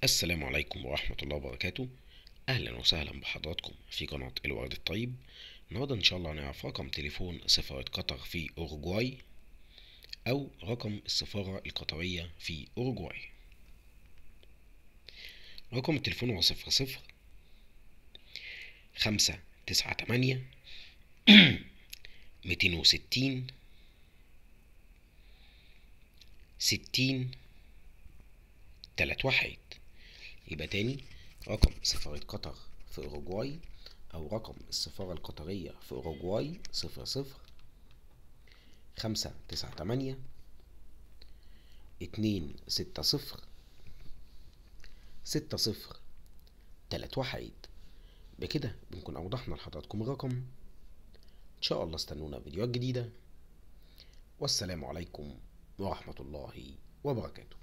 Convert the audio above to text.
السلام عليكم ورحمة الله وبركاته أهلا وسهلا بحضراتكم في قناة الورد الطيب النهاردة إن شاء الله هنعرف رقم تليفون سفارة قطر في أوروجواي أو رقم السفارة القطرية في أوروجواي رقم التليفون هو صفر صفر خمسة تسعة تمانية ميتين وستين ستين تلات واحد يبقى تاني رقم سفارة قطر في أوروجواي أو رقم السفارة القطرية في أوروجواي صفر صفر خمسة تسعة تمانية اتنين ستة صفر ستة صفر تلات واحد بكده بنكون أوضحنا لحضراتكم الرقم إن شاء الله استنونا فيديوهات جديدة والسلام عليكم ورحمة الله وبركاته